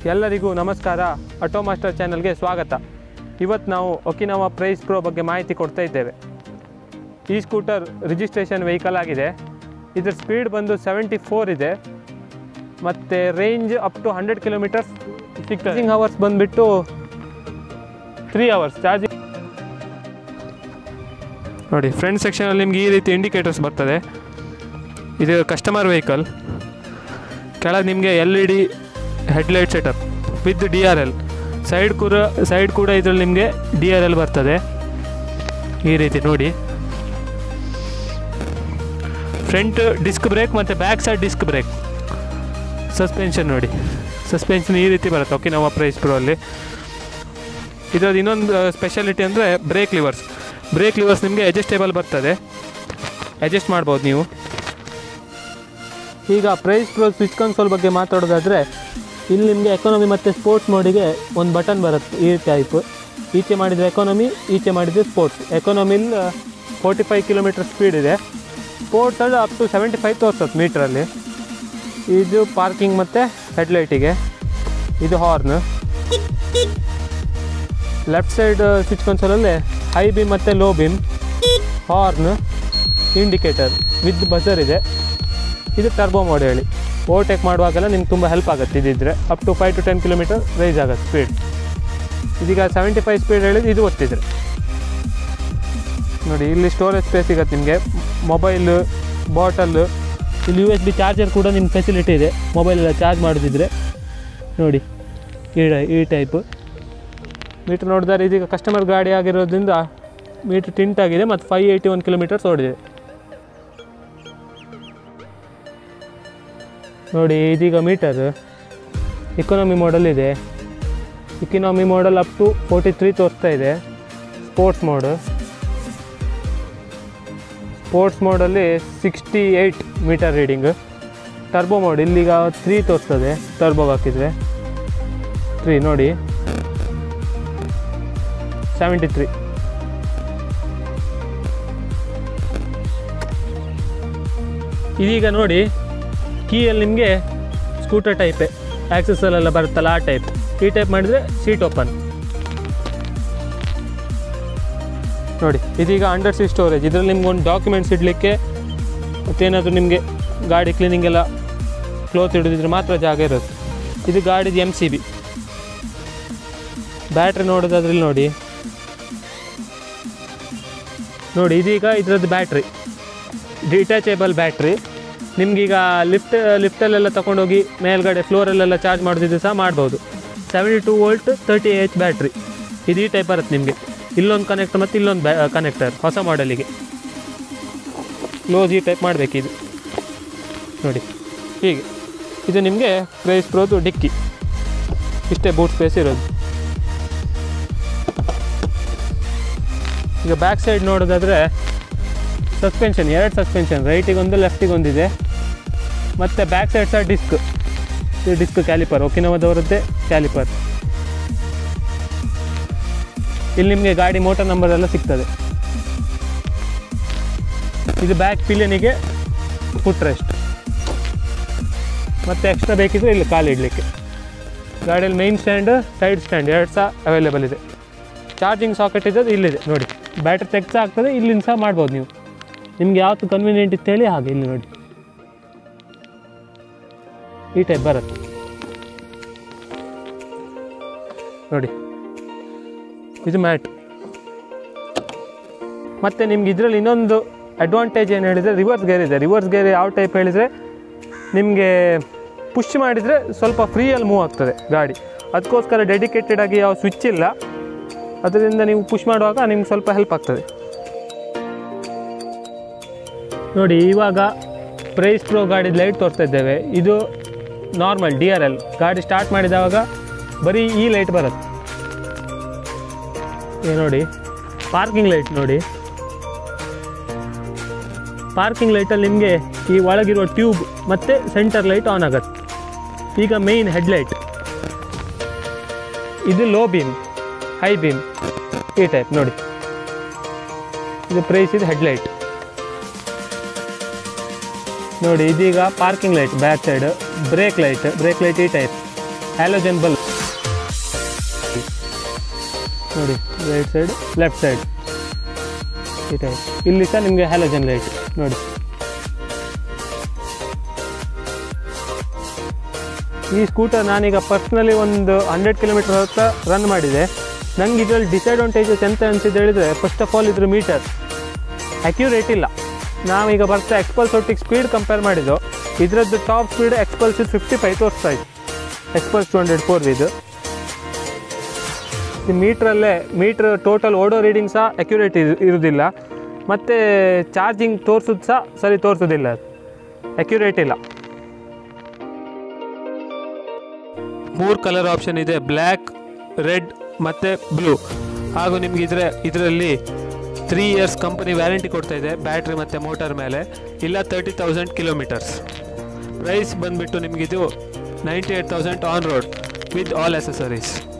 ಎಲ್ಲರಿಗೂ ನಮಸ್ಕಾರ auto master ಚಾನಲ್ಗೆ ಸ್ವಾಗತ ಇವತ್ತು ನಾವು ಒಕಿನವಾ ಪ್ರೈಸ್ ಪ್ರೋ ಬಗ್ಗೆ ಮಾಹಿತಿ ಕೊಡ್ತಾ ಇದ್ದೇವೆ ಈ ಸ್ಕೂಟರ್ ರಿಜಿಸ್ಟ್ರೇಷನ್ ವೆಹಿಕಲ್ ಆಗಿದೆ ಇದ್ರ ಸ್ಪೀಡ್ ಬಂದು ಸೆವೆಂಟಿ ಫೋರ್ ಇದೆ ಮತ್ತು range up to hundred kilometres charging hours ಬಂದುಬಿಟ್ಟು ತ್ರೀ ಅವರ್ಸ್ ಚಾರ್ಜಿಂಗ್ ನೋಡಿ ಫ್ರಂಟ್ ಸೆಕ್ಷನಲ್ಲಿ ನಿಮ್ಗೆ ಈ ರೀತಿ ಇಂಡಿಕೇಟರ್ಸ್ ಬರ್ತದೆ ಇದು ಕಸ್ಟಮರ್ ವೆಹಿಕಲ್ ಕೆಳಗೆ ನಿಮಗೆ L E D headlight setup with D R L side ಕೂಡ ಸೈಡ್ ಕೂಡ ಇದರಲ್ಲಿ ನಿಮಗೆ ಡಿ ಆರ್ ಎಲ್ ಬರ್ತದೆ ಈ ರೀತಿ ನೋಡಿ ಫ್ರಂಟ್ ಡಿಸ್ಕ್ ಬ್ರೇಕ್ ಮತ್ತು back side disc brake suspension ನೋಡಿ ಸಸ್ಪೆನ್ಷನ್ ಈ ರೀತಿ ಬರುತ್ತೆ ಓಕೆ ನಾವು ಪ್ರೈಸ್ ಪ್ರೋ ಅಲ್ಲಿ ಇದರದ್ದು ಇನ್ನೊಂದು ಸ್ಪೆಷಾಲಿಟಿ ಅಂದರೆ ಬ್ರೇಕ್ ಲಿವರ್ಸ್ ಬ್ರೇಕ್ ಲಿವರ್ಸ್ ನಿಮಗೆ ಅಡ್ಜಸ್ಟೇಬಲ್ ಬರ್ತದೆ ಅಡ್ಜಸ್ಟ್ ಮಾಡ್ಬೋದು ನೀವು ಈಗ ಪ್ರೈಸ್ ಪ್ರೋ ಸ್ವಿಚ್ ಕನ್ಸೋಲ್ ಬಗ್ಗೆ ಮಾತಾಡೋದಾದರೆ ಇಲ್ಲಿ ನಿಮಗೆ ಎಕಾನಮಿ ಮತ್ತು ಸ್ಪೋರ್ಟ್ಸ್ ಮೋಡಿಗೆ ಒಂದು ಬಟನ್ ಬರುತ್ತೆ ಈ ಟೈಪ್ ಈಚೆ ಮಾಡಿದರೆ ಎಕಾನಮಿ ಈಚೆ ಮಾಡಿದರೆ ಸ್ಪೋರ್ಟ್ಸ್ ಎಕಾನಮಿಲಿ ಫೋರ್ಟಿ ಫೈವ್ ಕಿಲೋಮೀಟರ್ ಸ್ಪೀಡ್ ಇದೆ ಸ್ಪೋರ್ಟ್ಸಲ್ಲಿ ಅಪ್ ಟು ಸೆವೆಂಟಿ ಫೈವ್ ತೋರಿಸುತ್ತೆ ಮೀಟ್ರಲ್ಲಿ ಇದು ಪಾರ್ಕಿಂಗ್ ಮತ್ತು ಹೆಡ್ಲೈಟಿಗೆ ಇದು ಹಾರ್ನ್ ಲೆಫ್ಟ್ ಸೈಡ್ ಸ್ವಿಚ್ ಕನ್ಸೋಲಲ್ಲಿ ಹೈ ಬೀಮ್ ಮತ್ತು low beam horn indicator with buzzer ಇದೆ ಇದು ಟರ್ಬೋ ಮೋಡ್ ಹೇಳಿ ಓವರ್ಟೇಕ್ ಮಾಡುವಾಗೆಲ್ಲ ನಿಮ್ಗೆ ತುಂಬ ಹೆಲ್ಪ್ ಆಗುತ್ತೆ ಇದಿದ್ರೆ up to five to ten kilometre rise ಆಗುತ್ತೆ ಸ್ಪೀಡ್ ಇದೀಗ ಸೆವೆಂಟಿ ಫೈವ್ ಸ್ಪೀಡ್ ಹೇಳಿದ್ರೆ ಇದು ಒತ್ತಿದ್ರೆ ನೋಡಿ ಇಲ್ಲಿ ಸ್ಟೋರೇಜ್ ಸ್ಪೇಸ್ ಸಿಗುತ್ತೆ ನಿಮಗೆ ಮೊಬೈಲು ಬಾಟಲ್ಲು ಇಲ್ಲಿ ಯು ಎಸ್ ಬಿ ಚಾರ್ಜರ್ ಕೂಡ ನಿಮ್ಮ ಫೆಸಿಲಿಟಿ ಇದೆ ಮೊಬೈಲೆಲ್ಲ ಚಾರ್ಜ್ ಮಾಡೋದಿದ್ರೆ ನೋಡಿ ಈ ಟೈ- ಈ ಟೈಪು ಮೀಟ್ರ್ ನೋಡಿದ್ರೆ ಇದೀಗ ಕಸ್ಟಮರ್ ಗಾಡಿ ಆಗಿರೋದ್ರಿಂದ ಮೀಟ್ರ್ ಟಿಂಟ್ ಆಗಿದೆ ಮತ್ತು ಫೈವ್ ಏಯ್ಟಿ ಒನ್ ಕಿಲೋಮೀಟರ್ಸ್ ಓಡಿದೆ ನೋಡಿ ಇದೀಗ ಮೀಟರ್ ಇಕೊನಮಿ ಮಾಡಲ್ ಇದೆ economy model up to forty three ತೋರಿಸ್ತಾ ಇದೆ ಸ್ಪೋರ್ಟ್ಸ್ ಮೋಡ್ ಸ್ಪೋರ್ಟ್ಸ್ ಮೋಡಲ್ಲಿ sixty eight metre reading turbo mode ಇಲ್ಲಿಗ ತ್ರೀ ತೋರಿಸ್ತದೆ ಟರ್ಬೋಗೆ ಹಾಕಿದರೆ ತ್ರೀ ನೋಡಿ ಸೆವೆಂಟಿ ತ್ರೀ ಇದೀಗ ನೋಡಿ ಕೀಯಲ್ಲಿ ನಿಮಗೆ ಸ್ಕೂಟರ್ ಟೈಪೇ ಆ್ಯಕ್ಸಸ್ಸಲ್ಲೆಲ್ಲ ಬರುತ್ತಲ್ಲ ಆ ಟೈಪ್ ಈ ಟೈಪ್ ಮಾಡಿದರೆ ಸೀಟ್ ಓಪನ್ ನೋಡಿ ಇದೀಗ ಅಂಡರ್ ಸೀಟ್ ಸ್ಟೋರೇಜ್ ಇದರಲ್ಲಿ ನಿಮ್ಗೆ ಒಂದು ಡಾಕ್ಯುಮೆಂಟ್ಸ್ ಇಡಲಿಕ್ಕೆ ಮತ್ತೇನಾದರೂ ನಿಮಗೆ ಗಾಡಿ ಕ್ಲೀನಿಂಗ್ ಎಲ್ಲ ಕ್ಲೋತ್ ಹಿಡಿದಿದ್ರೆ ಮಾತ್ರ ಜಾಗ ಇರೋದು ಇದು ಗಾಡಿದು ಎಮ್ ಸಿ ಬಿ ಬ್ಯಾಟ್ರಿ ನೋಡೋದಾದ್ರಲ್ಲಿ ನೋಡಿ ನೋಡಿ ಇದೀಗ ಇದರದ್ದು ಬ್ಯಾಟ್ರಿ ಡಿಟ್ಯಾಚೇಬಲ್ ಬ್ಯಾಟ್ರಿ ನಿಮ್ಗೀಗ ಲಿಫ್ಟ್ ಲಿಫ್ಟಲ್ಲೆಲ್ಲ ತೊಗೊಂಡೋಗಿ ಮೇಲ್ಗಡೆ ಫ್ಲೋರಲ್ಲೆಲ್ಲ ಚಾರ್ಜ್ ಮಾಡೋದಿದ್ದು ಸಹ ಮಾಡ್ಬೋದು seventy two volt thirty H battery ಇದು ಈ ಟೈಪ್ ಬರುತ್ತೆ ನಿಮಗೆ ಇಲ್ಲೊಂದು ಕನೆಕ್ಟರ್ ಮತ್ತು ಇಲ್ಲೊಂದು ಬ್ಯಾ ಕನೆಕ್ಟರ್ ಹೊಸ ಮಾಡೆಲಿಗೆ ಕ್ಲೋಸ್ ಈ ಟೈಪ್ ಮಾಡಬೇಕು ಇದು ನೋಡಿ ಹೀಗೆ ಇದು ನಿಮಗೆ ಪ್ರೈಸ್ ಪ್ರೋದು ಡಿಕ್ಕಿ ಇಷ್ಟೇ ಬೂಟ್ ಸ್ಪೇಸ್ ಇರೋದು ಈಗ ಬ್ಯಾಕ್ ಸೈಡ್ ನೋಡೋದಾದರೆ ಸಸ್ಪೆನ್ಷನ್ ಎರಡು ಸಸ್ಪೆನ್ಷನ್ ರೈಟಿಗೆ ಒಂದು ಲೆಫ್ಟಿಗೆ ಒಂದಿದೆ ಮತ್ತು ಬ್ಯಾಕ್ ಸೈಡ್ ಸಹ ಡಿಸ್ಕ್ ಇದು ಡಿಸ್ಕ್ ಕ್ಯಾಲಿಪರ್ ಒಕಿನವದವರದ್ದೇ ಕ್ಯಾಲಿಪರ್ ಇಲ್ಲಿ ನಿಮಗೆ ಗಾಡಿ ಮೋಟರ್ ನಂಬರ್ ಎಲ್ಲ ಸಿಗ್ತದೆ ಇದು ಬ್ಯಾಕ್ ಪಿಲಿಯನಿಗೆ ಫುಟ್ ರೆಸ್ಟ್ ಮತ್ತು ಎಕ್ಸ್ಟ್ರಾ ಬೇಕಿದ್ರೆ ಇಲ್ಲಿ ಕಾಲು ಇಡಲಿಕ್ಕೆ ಗಾಡಿಯಲ್ಲಿ ಮೈನ್ ಸ್ಟ್ಯಾಂಡ್ ಸೈಡ್ ಸ್ಟ್ಯಾಂಡ್ ಎರಡು ಸಹ ಅವೈಲೇಬಲ್ ಇದೆ ಚಾರ್ಜಿಂಗ್ ಸಾಕೆಟ್ ಇದ್ದದ್ದು ಇಲ್ಲಿದೆ ನೋಡಿ ಬ್ಯಾಟ್ರಿ ತೆಗ್ಸ ಆಗ್ತದೆ ಇಲ್ಲಿಂದ ಸಹ ಮಾಡ್ಬೋದು ನೀವು ನಿಮ್ಗೆ ಯಾವತ್ತು ಕನ್ವೀನಿಯೆಂಟ್ ಇತ್ತೇಳಿ ಹಾಗೆ ಇಲ್ಲಿ ನೋಡಿ ಈ ಟೈಪ್ ಬರುತ್ತೆ ನೋಡಿ ಇದು ಮ್ಯಾಟ್ ಮತ್ತು ನಿಮ್ಗೆ ಇದರಲ್ಲಿ ಇನ್ನೊಂದು ಅಡ್ವಾಂಟೇಜ್ ಏನು ಹೇಳಿದರೆ ರಿವರ್ಸ್ ಗೇರ್ ಇದೆ ರಿವರ್ಸ್ ಗೇರ್ ಯಾವ ಟೈಪ್ ಹೇಳಿದರೆ ನಿಮಗೆ ಪುಷ್ ಮಾಡಿದರೆ ಸ್ವಲ್ಪ ಫ್ರೀಯಲ್ಲಿ ಮೂವ್ ಆಗ್ತದೆ ಗಾಡಿ ಅದಕ್ಕೋಸ್ಕರ ಡೆಡಿಕೇಟೆಡ್ ಆಗಿ ಯಾವ ಸ್ವಿಚ್ ಇಲ್ಲ ಅದರಿಂದ ನೀವು ಪುಷ್ ಮಾಡುವಾಗ ನಿಮ್ಗೆ ಸ್ವಲ್ಪ ಹೆಲ್ಪ್ ಆಗ್ತದೆ ನೋಡಿ ಇವಾಗ ಪ್ರೈಸ್ ಪ್ರೋ ಗಾಡಿದ ಲೈಟ್ ತೋರಿಸ್ತಾ ಇದ್ದೇವೆ ಇದು ನಾರ್ಮಲ್ ಡಿ ಆರ್ ಎಲ್ ಗಾಡಿ ಸ್ಟಾರ್ಟ್ ಮಾಡಿದವಾಗ ಬರೀ ಈ ಲೈಟ್ ಬರುತ್ತೆ ಏ ನೋಡಿ ಪಾರ್ಕಿಂಗ್ ಲೈಟ್ ನೋಡಿ ಪಾರ್ಕಿಂಗ್ ಲೈಟಲ್ಲಿ ನಿಮಗೆ ಈ ಒಳಗಿರುವ ಟ್ಯೂಬ್ ಮತ್ತು ಸೆಂಟರ್ ಲೈಟ್ ಆನ್ ಆಗುತ್ತೆ ಈಗ ಮೇಯ್ನ್ ಹೆಡ್ಲೈಟ್ ಇದು ಲೋ ಬೀಮ್ ಹೈ ಬೀಮ್ ಈ ಟೈಪ್ ನೋಡಿ ಇದು ಪ್ರೈಸ್ ಇದು ಹೆಡ್ಲೈಟ್ ನೋಡಿ ಇದೀಗ parking light back side brake light brake light ಈ ಟೈಪ್ ಹ್ಯಾಲೋಜನ್ ಬಲ್ಬ್ ನೋಡಿ ರೈಟ್ ಸೈಡ್ ಲೆಫ್ಟ್ ಸೈಡ್ ಈ ಟೈಪ್ ಇಲ್ಲಿ ಸಹ ನಿಮಗೆ ಹ್ಯಾಲೋಜನ್ ಲೈಟ್ ನೋಡಿ ಈ ಸ್ಕೂಟರ್ ನಾನೀಗ ಪರ್ಸ್ನಲಿ ಒಂದು ಹಂಡ್ರೆಡ್ ಕಿಲೋಮೀಟರ್ ಹತ್ರ ರನ್ ಮಾಡಿದೆ ನಂಗೆ ಇದರಲ್ಲಿ ಡಿಸಡ್ವಾಂಟೇಜಸ್ ಎಂತ ಅನ್ಸಿದ್ದು ಹೇಳಿದರೆ ಫಸ್ಟ್ ಆಫ್ ಆಲ್ ಇದ್ರ ಮೀಟರ್ ಅಕ್ಯುರೇಟ್ ಇಲ್ಲ ನಾವೀಗ ಬರ್ತಾ ಎಕ್ಸ್ಪಲ್ಸ್ ಒಟ್ಟಿಗೆ ಸ್ಪೀಡ್ ಕಂಪೇರ್ ಮಾಡಿದ್ದು ಇದರದ್ದು top speed Xpulse fifty five ತೋರಿಸ್ತಾ ಇತ್ತು ಎಕ್ಸ್ಪಲ್ಸ್ ಟು ಹಂಡ್ರೆಡ್ ಫೋರ್ ಇದು ಈ ಮೀಟ್ರಲ್ಲೇ ಮೀಟ್ರ್ ಟೋಟಲ್ ಓಡೋ ರೀಡಿಂಗ್ ಸಹ ಅಕ್ಯುರೇಟ್ ಇರುವುದಿಲ್ಲ ಮತ್ತು ಚಾರ್ಜಿಂಗ್ ತೋರಿಸೋದು ಸಹ ಸರಿ ತೋರಿಸೋದಿಲ್ಲ ಅಕ್ಯುರೇಟ್ ಇಲ್ಲ ಮೂರು ಕಲರ್ ಆಪ್ಷನ್ ಇದೆ ಬ್ಲ್ಯಾಕ್ ರೆಡ್ ಮತ್ತು ಬ್ಲೂ ಹಾಗೂ ನಿಮ್ಗೆ ಇದ್ರ ಇದರಲ್ಲಿ ತ್ರೀ ಇಯರ್ಸ್ ಕಂಪನಿ ವ್ಯಾರಂಟಿ ಕೊಡ್ತಾ ಇದೆ ಬ್ಯಾಟ್ರಿ ಮತ್ತು ಮೋಟರ್ ಮೇಲೆ ಇಲ್ಲ ತರ್ಟಿ ತೌಸಂಡ್ ಕಿಲೋಮೀಟರ್ಸ್ ಪ್ರೈಸ್ ಬಂದುಬಿಟ್ಟು ನಿಮಗಿದು ninety eight thousand on road with all accessories